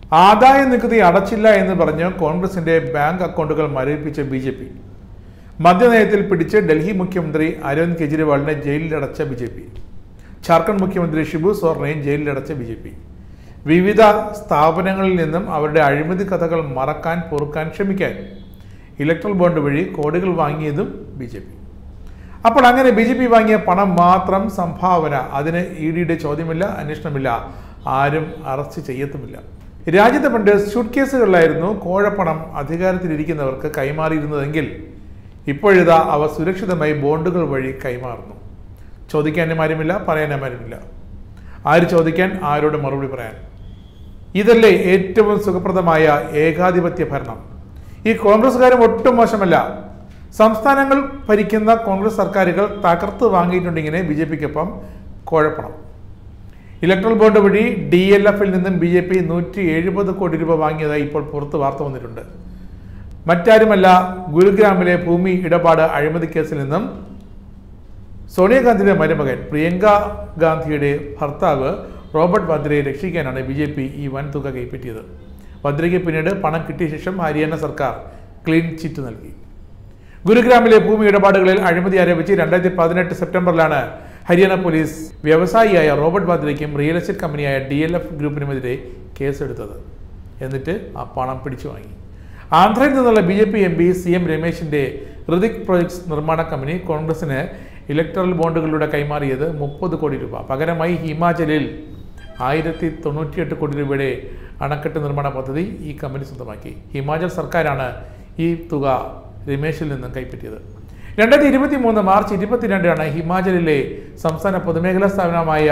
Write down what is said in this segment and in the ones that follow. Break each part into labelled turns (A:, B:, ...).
A: ആദായ നികുതി അടച്ചില്ല എന്ന് പറഞ്ഞ് കോൺഗ്രസിന്റെ ബാങ്ക് അക്കൗണ്ടുകൾ മരവിപ്പിച്ച ബി ജെ പി മദ്യനയത്തിൽ പിടിച്ച് ഡൽഹി മുഖ്യമന്ത്രി അരവിന്ദ് കെജ്രിവാളിനെ ജയിലിലടച്ച ബി ജെ പി ജാർഖണ്ഡ് മുഖ്യമന്ത്രി ഷിബു സോറിനെയും ജയിലിലടച്ച ബി ജെ പി വിവിധ സ്ഥാപനങ്ങളിൽ നിന്നും അവരുടെ അഴിമതി കഥകൾ മറക്കാൻ പൊറുക്കാൻ ക്ഷമിക്കാൻ ഇലക്ട്രൽ ബോണ്ട് വഴി കോടികൾ വാങ്ങിയതും ബി ജെ പി അപ്പോൾ അങ്ങനെ ബി ജെ പി വാങ്ങിയ പണം മാത്രം സംഭാവന അതിന് ഇ ഡിയുടെ ചോദ്യമില്ല അന്വേഷണമില്ല ആരും അറസ്റ്റ് ചെയ്യത്തുമില്ല രാജ്യത്ത് പണ്ട് ഷൂട്ട് കേസുകളിലായിരുന്നു കോഴപ്പണം അധികാരത്തിലിരിക്കുന്നവർക്ക് കൈമാറിയിരുന്നതെങ്കിൽ ഇപ്പോഴിതാ അവ സുരക്ഷിതമായി ബോണ്ടുകൾ വഴി കൈമാറുന്നു ചോദിക്കാനും ആരുമില്ല പറയാനും ആരുമില്ല ആര് ചോദിക്കാൻ ആരോട് മറുപടി പറയാൻ ഇതല്ലേ ഏറ്റവും സുഖപ്രദമായ ഏകാധിപത്യ ഭരണം ഈ കോൺഗ്രസ്സുകാരും ഒട്ടും മോശമല്ല സംസ്ഥാനങ്ങൾ ഭരിക്കുന്ന കോൺഗ്രസ് സർക്കാരുകൾ തകർത്ത് വാങ്ങിയിട്ടുണ്ടിങ്ങനെ ബി ജെ പിക്കൊപ്പം കുഴപ്പണം ഇലക്ട്രൽ ബോണ്ട് വഴി ഡി എൽ എഫിൽ നിന്നും ബി ജെ പി നൂറ്റി എഴുപത് കോടി രൂപ വാങ്ങിയതായി ഇപ്പോൾ പുറത്ത് വാർത്ത വന്നിട്ടുണ്ട് മറ്റാരുമല്ല ഗുരുഗ്രാമിലെ ഭൂമി ഇടപാട് അഴിമതി കേസിൽ നിന്നും സോണിയാഗാന്ധിയുടെ മരുമകൻ പ്രിയങ്ക ഗാന്ധിയുടെ ഭർത്താവ് റോബർട്ട് വദ്രയെ രക്ഷിക്കാനാണ് ബി ജെ പി ഈ വൻതുക കൈപ്പറ്റിയത് വദ്രയ്ക്ക് പിന്നീട് പണം കിട്ടിയ ശേഷം ഹരിയാന സർക്കാർ ക്ലീൻ ചിറ്റ് നൽകി ഗുരുഗ്രാമിലെ ഭൂമി ഇടപാടുകളിൽ അഴിമതി ആരോപിച്ച് രണ്ടായിരത്തി പതിനെട്ട് സെപ്റ്റംബറിലാണ് ഹരിയാന പോലീസ് വ്യവസായിയായ റോബർട്ട് വാദ്രയ്ക്കും റിയൽ എസ്റ്റേറ്റ് കമ്പനിയായ ഡി എൽ എഫ് ഗ്രൂപ്പിനുമെതിരെ കേസെടുത്തത് എന്നിട്ട് ആ പണം പിടിച്ചു വാങ്ങി ആന്ധ്രയിൽ നിന്നുള്ള B J P M P C M രമേശിന്റെ ഋതിക് പ്രൊജക്ട്സ് നിർമ്മാണ കമ്പനി കോൺഗ്രസിന് ഇലക്ട്രൽ ബോണ്ടുകളിലൂടെ കൈമാറിയത് മുപ്പത് കോടി രൂപ പകരമായി ഹിമാചലിൽ ആയിരത്തി തൊണ്ണൂറ്റിയെട്ട് കോടി രൂപയുടെ അണക്കെട്ട് നിർമ്മാണ പദ്ധതി ഈ കമ്പനി സ്വന്തമാക്കി ഹിമാചൽ സർക്കാരാണ് ഈ തുക രമേശിൽ നിന്നും കൈപ്പറ്റിയത് രണ്ടായിരത്തി ഇരുപത്തി മൂന്ന് മാർച്ച് ഇരുപത്തിരണ്ടിനാണ് ഹിമാചലിലെ സംസ്ഥാന പൊതുമേഖലാ സ്ഥാപനമായ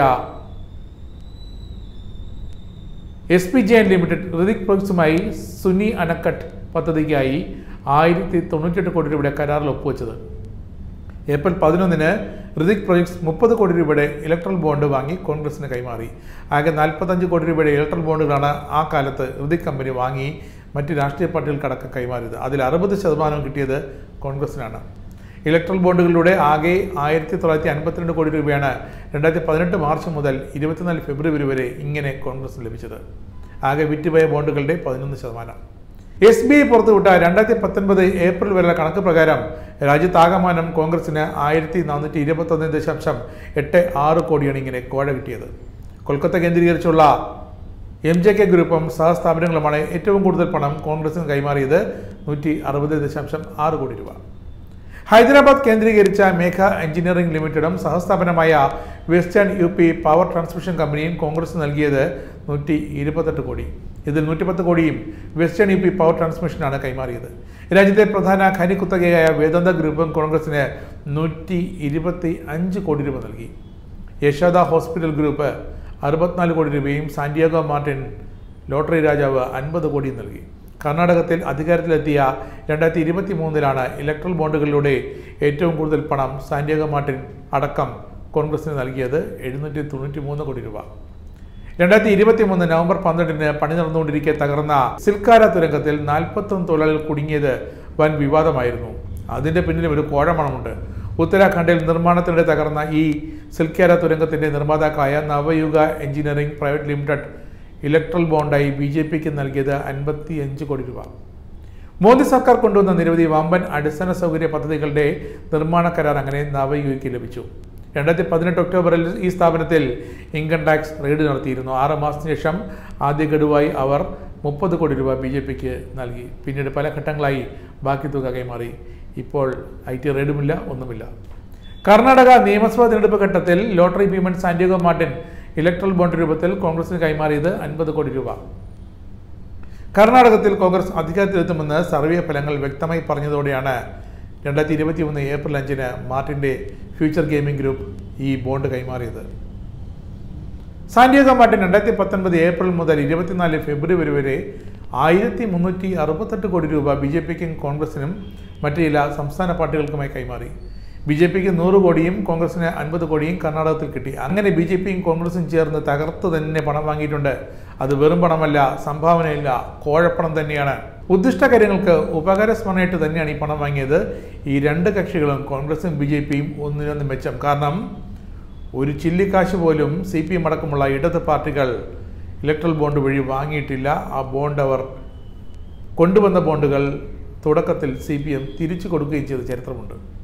A: S P J N limited Rithwik പ്രൊജക്ട്സുമായി സുനി അണക്കട്ട് പദ്ധതിക്കായി ആയിരത്തി തൊണ്ണൂറ്റിയെട്ട് കോടി രൂപയുടെ കരാറിൽ ഒപ്പുവെച്ചത് ഏപ്രിൽ പതിനൊന്നിന് ഋതിക് പ്രൊജക്ട്സ് മുപ്പത് കോടി രൂപയുടെ ഇലക്ട്രൽ ബോണ്ട് വാങ്ങി കോൺഗ്രസിന് കൈമാറി ആകെ നാൽപ്പത്തഞ്ച് കോടി രൂപയുടെ ഇലക്ട്രൽ ബോണ്ടുകളാണ് ആ കാലത്ത് ഋതിക് കമ്പനി വാങ്ങി മറ്റ് രാഷ്ട്രീയ പാർട്ടികൾക്കടക്കം കൈമാറിയത് അതിൽ അറുപത് ശതമാനം കിട്ടിയത് കോൺഗ്രസിനാണ് ഇലക്ട്രൽ ബോണ്ടുകളിലൂടെ ആകെ ആയിരത്തി തൊള്ളായിരത്തി അൻപത്തിരണ്ട് കോടി രൂപയാണ് രണ്ടായിരത്തി പതിനെട്ട് മാർച്ച് മുതൽ ഇരുപത്തിനാല് ഫെബ്രുവരി വരെ ഇങ്ങനെ കോൺഗ്രസിന് ലഭിച്ചത് ആകെ വിറ്റുപോയ ബോണ്ടുകളുടെ പതിനൊന്ന് ശതമാനം എസ് ബി ഐ പുറത്തുവിട്ട രണ്ടായിരത്തി പത്തൊൻപത് ഏപ്രിൽ വരെയുള്ള കണക്ക് പ്രകാരം രാജ്യത്താകമാനം കോൺഗ്രസിന് ആയിരത്തി നാനൂറ്റി ഇരുപത്തൊന്ന് ദശാംശം എട്ട് ആറ് കോടിയാണ് ഇങ്ങനെ കോഴ കിട്ടിയത് കൊൽക്കത്ത കേന്ദ്രീകരിച്ചുള്ള എം ജെ കെ ഗ്രൂപ്പും സഹസ്ഥാപനങ്ങളുമാണ് ഏറ്റവും കൂടുതൽ പണം കോൺഗ്രസിന് കൈമാറിയത് നൂറ്റി അറുപത് ദശാംശം ആറ് കോടി രൂപ ഹൈദരാബാദ് കേന്ദ്രീകരിച്ച മേഘ എഞ്ചിനീയറിംഗ് ലിമിറ്റഡും സഹസ്ഥാപനമായ western U P power transmission കമ്പനിയും കോൺഗ്രസ് നൽകിയത് നൂറ്റി ഇരുപത്തെട്ട് കോടി ഇതിൽ നൂറ്റിപ്പത്ത് കോടിയും വെസ്റ്റേൺ യു പി പവർ ട്രാൻസ്മിഷനാണ് കൈമാറിയത് രാജ്യത്തെ പ്രധാന ഖനി കുത്തകയായ വേദാന്ത ഗ്രൂപ്പും കോൺഗ്രസിന് നൂറ്റി ഇരുപത്തി അഞ്ച് കോടി രൂപ നൽകി യശോദ ഹോസ്പിറ്റൽ ഗ്രൂപ്പ് അറുപത്തിനാല് കോടി രൂപയും സാന്റിയാഗോ മാർട്ടിൻ ലോട്ടറി രാജാവ് അൻപത് കോടിയും നൽകി കർണാടകത്തിൽ അധികാരത്തിലെത്തിയ രണ്ടായിരത്തി ഇരുപത്തി മൂന്നിലാണ് ഇലക്ട്രൽ ബോണ്ടുകളിലൂടെ ഏറ്റവും കൂടുതൽ പണം സാന്റിയാഗോ മാർട്ടിൻ അടക്കം കോൺഗ്രസിന് നൽകിയത് എഴുന്നൂറ്റി തൊണ്ണൂറ്റി മൂന്ന് കോടി രൂപ രണ്ടായിരത്തി ഇരുപത്തി മൂന്ന് നവംബർ പന്ത്രണ്ടിന് പണി നടന്നുകൊണ്ടിരിക്കെ തകർന്ന സിൽക്കാര തുരങ്കത്തിൽ നാൽപ്പത്തൊന്ന് തൊഴിലാളികൾ കുടുങ്ങിയത് വൻ വിവാദമായിരുന്നു അതിന്റെ പിന്നിലും ഒരു കോഴമണമുണ്ട് ഉത്തരാഖണ്ഡിൽ നിർമ്മാണത്തിനിടെ തകർന്ന ഈ സിൽക്കാര തുരങ്കത്തിന്റെ നിർമ്മാതാക്കളായ Navayuga engineering private limited electoral ബോണ്ടായി ബി ജെ പിക്ക് നൽകിയത് അൻപത്തി അഞ്ച് കോടി രൂപ മോദി സർക്കാർ കൊണ്ടുവന്ന നിരവധി വമ്പൻ അടിസ്ഥാന സൗകര്യ പദ്ധതികളുടെ നിർമ്മാണ കരാർ അങ്ങനെ നവയുഗയ്ക്ക് ലഭിച്ചു രണ്ടായിരത്തി പതിനെട്ട് ഒക്ടോബറിൽ ഈ സ്ഥാപനത്തിൽ ഇൻകം ടാക്സ് റെയ്ഡ് നടത്തിയിരുന്നു ആറ് മാസത്തിന് ശേഷം ആദ്യ ഗഡുവായി അവർ മുപ്പത് കോടി രൂപ ബി ജെ പിക്ക് നൽകി പിന്നീട് പല ഘട്ടങ്ങളായി ബാക്കി തുക കൈമാറി ഇപ്പോൾ ഐ ടി റെയ്ഡുമില്ല ഒന്നുമില്ല കർണാടക നിയമസഭാ തിരഞ്ഞെടുപ്പ് ഘട്ടത്തിൽ ലോട്ടറി ഭീമൻ സാന്റിയാഗോ മാർട്ടിൻ ഇലക്ട്രൽ ബോണ്ട് രൂപത്തിൽ കോൺഗ്രസിന് കൈമാറിയത് അൻപത് കോടി രൂപ കർണാടകത്തിൽ കോൺഗ്രസ് അധികാരത്തിലെത്തുമെന്ന് സർവേ ഫലങ്ങൾ വ്യക്തമായി പറഞ്ഞതോടെയാണ് രണ്ടായിരത്തി ഇരുപത്തി മൂന്ന് ഏപ്രിൽ അഞ്ചിന് മാർട്ടിൻ്റെ ഫ്യൂച്ചർ ഗെയിമിംഗ് ഗ്രൂപ്പ് ഈ ബോണ്ട് കൈമാറിയത് സാന്റിയാഗോ മാർട്ടിൻ രണ്ടായിരത്തി പത്തൊൻപത് ഏപ്രിൽ മുതൽ ഇരുപത്തിനാല് ഫെബ്രുവരി വരെ ആയിരത്തി മുന്നൂറ്റി അറുപത്തെട്ട് കോടി രൂപ ബി ജെ പിക്കും കോൺഗ്രസിനും മറ്റ് ചില സംസ്ഥാന പാർട്ടികൾക്കുമായി കൈമാറി ബി ജെ പിക്ക് നൂറ് കോടിയും കോൺഗ്രസിന് അൻപത് കോടിയും കർണാടകത്തിൽ കിട്ടി അങ്ങനെ ബി ജെ പിയും കോൺഗ്രസും ചേർന്ന് തകർത്ത് തന്നെ പണം വാങ്ങിയിട്ടുണ്ട് അത് വെറും പണമല്ല സംഭാവനയില്ല കോഴപ്പണം തന്നെയാണ് ഉദ്ദിഷ്ട കാര്യങ്ങൾക്ക് ഉപകാരസ്മരണയായിട്ട് തന്നെയാണ് ഈ പണം വാങ്ങിയത് ഈ രണ്ട് കക്ഷികളും കോൺഗ്രസും ബി ജെ പിയും ഒന്നിനൊന്ന് മെച്ചം കാരണം ഒരു ചില്ലിക്കാശ് പോലും സി പി എം അടക്കമുള്ള ഇടത് പാർട്ടികൾ ഇലക്ട്രൽ ബോണ്ട് വഴി വാങ്ങിയിട്ടില്ല ആ ബോണ്ട് അവർ കൊണ്ടുവന്ന ബോണ്ടുകൾ തുടക്കത്തിൽ സി പി എം തിരിച്ചു കൊടുക്കുകയും ചെയ്ത ചരിത്രമുണ്ട്